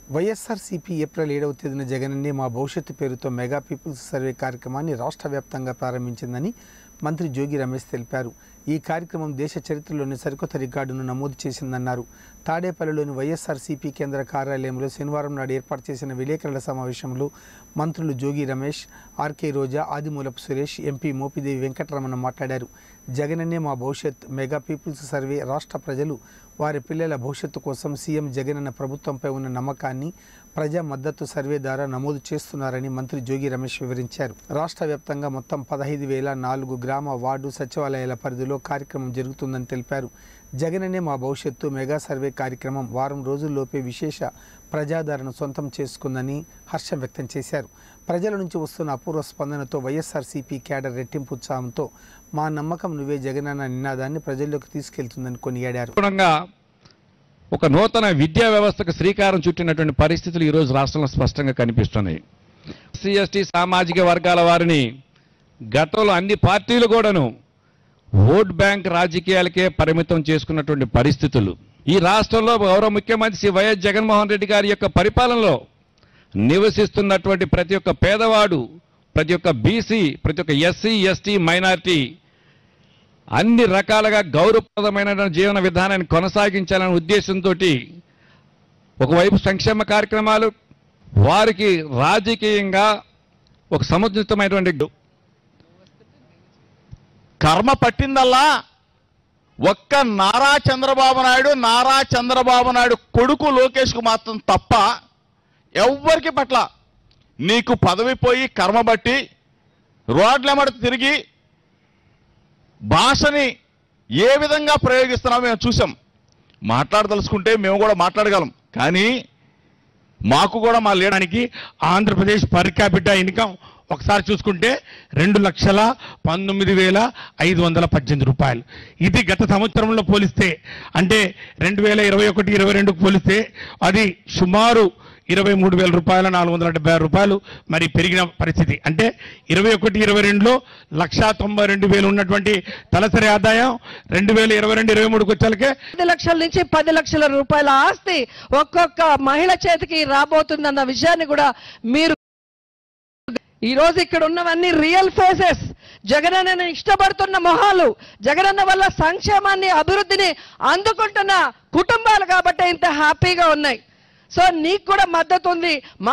YSRCP April ఏడవ తేదీన జగనన్నే మా భవిష్యత్తు పేరుతో మెగా పీపుల్స్ సర్వే కార్యక్రమాన్ని రాష్ట్ర వ్యాప్తంగా ప్రారంభించిందని మంత్రి జోగి రమేష్ తెలిపారు ఈ కార్యక్రమం దేశ చరిత్రలోని సరికొత్త రికార్డును నమోదు చేసిందన్నారు తాడేపల్లిలోని వైఎస్ఆర్సీపీ కేంద్ర కార్యాలయంలో శనివారం నాడు ఏర్పాటు చేసిన విలేకరుల సమావేశంలో మంత్రులు జోగి రమేష్ ఆర్కే రోజా ఆదిమూలపు సురేష్ ఎంపీ మోపిదేవి వెంకటరమణ మాట్లాడారు జగనన్నే మా భవిష్యత్ మెగా పీపుల్స్ సర్వే రాష్ట్ర ప్రజలు వారి పిల్లల భవిష్యత్తు కోసం సీఎం జగనన్న ప్రభుత్వంపై ఉన్న నమ్మకాన్ని ప్రజా మద్దతు సర్వే ద్వారా నమోదు చేస్తున్నారని మంత్రి జోగి రమేష్ వివరించారు రాష్ట్ర వ్యాప్తంగా మొత్తం పదహైదు వేల నాలుగు గ్రామ వార్డు సచివాలయాల పరిధిలో కార్యక్రమం జరుగుతుందని తెలిపారు జగననే మా భవిష్యత్తు మెగా సర్వే కార్యక్రమం వారం రోజుల్లోపే విశేష ప్రజాదరణ సొంతం చేసుకుందని హర్షం వ్యక్తం చేశారు ప్రజల నుంచి వస్తున్న అపూర్వ స్పందనతో వైఎస్ఆర్సీపీ క్యాడర్ రెట్టింపు ఉత్సాహంతో మా నమ్మకం నువ్వే జగనన్న నినాదాన్ని ప్రజల్లోకి తీసుకెళ్తుందని కొనియాడారు అనుగుణంగా ఒక నూతన విద్యా వ్యవస్థకు శ్రీకారం చుట్టినటువంటి పరిస్థితులు ఈరోజు రాష్ట్రంలో స్పష్టంగా కనిపిస్తున్నాయి ఎస్సీ ఎస్టీ సామాజిక వర్గాల వారిని గతంలో అన్ని పార్టీలు కూడాను ఓట్ బ్యాంక్ రాజకీయాలకే పరిమితం చేసుకున్నటువంటి పరిస్థితులు ఈ రాష్ట్రంలో గౌరవ ముఖ్యమంత్రి శ్రీ వైఎస్ జగన్మోహన్ రెడ్డి గారి యొక్క పరిపాలనలో నివసిస్తున్నటువంటి ప్రతి ఒక్క పేదవాడు ప్రతి ఒక్క బీసీ ప్రతి ఒక్క ఎస్సీ ఎస్టీ మైనారిటీ అన్ని రకాలుగా గౌరవప్రదమైన జీవన విధానాన్ని కొనసాగించాలనే ఉద్దేశంతో ఒకవైపు సంక్షేమ కార్యక్రమాలు వారికి రాజకీయంగా ఒక సముచితమైనటువంటి కర్మ పట్టిందల్లా ఒక్క నారా చంద్రబాబు నాయుడు నారా చంద్రబాబు నాయుడు కొడుకు లోకేష్కు మాత్రం తప్ప ఎవ్వరికి పట్ల నీకు పదవి పోయి కర్మ బట్టి రోడ్లెమడ తిరిగి భాషని ఏ విధంగా ప్రయోగిస్తున్నామో మేము చూసాం మాట్లాడదలుచుకుంటే మేము కూడా మాట్లాడగలం కానీ మాకు కూడా మా లీడర్ చేయడానికి ఆంధ్రప్రదేశ్ పర్ క్యాపిటా ఇన్కమ్ ఒకసారి చూసుకుంటే రెండు లక్షల పంతొమ్మిది వేల ఐదు వందల పద్దెనిమిది రూపాయలు ఇది గత సంవత్సరంలో పోలిస్తే అంటే రెండు వేల ఇరవై ఒకటి ఇరవై రెండుకు పోలిస్తే అది సుమారు ఇరవై మూడు వేల రూపాయల నాలుగు వందల డెబ్బై ఆరు రూపాయలు మరి పెరిగిన పరిస్థితి అంటే ఇరవై ఒకటి ఇరవై రెండులో లక్షా తొంభై రెండు వేలు ఉన్నటువంటి తలసరి ఆదాయం రెండు వేల ఇరవై రెండు ఇరవై మూడుకి వచ్చాలకే ఐదు లక్షల నుంచి పది లక్షల రూపాయల ఆస్తి ఒక్కొక్క మహిళ చేతికి రాబోతుందన్న విషయాన్ని కూడా మీరు ఈ రోజు ఇక్కడ ఉన్నవన్నీ రియల్ ఫేసెస్ జగనన్నని ఇష్టపడుతున్న మొహాలు జగనన్న వల్ల సంక్షేమాన్ని అభివృద్ధిని అందుకుంటున్న కుటుంబాలు కాబట్టి ఇంత హ్యాపీగా ఉన్నాయి సో నీకు కూడా మద్దతు ఉంది మా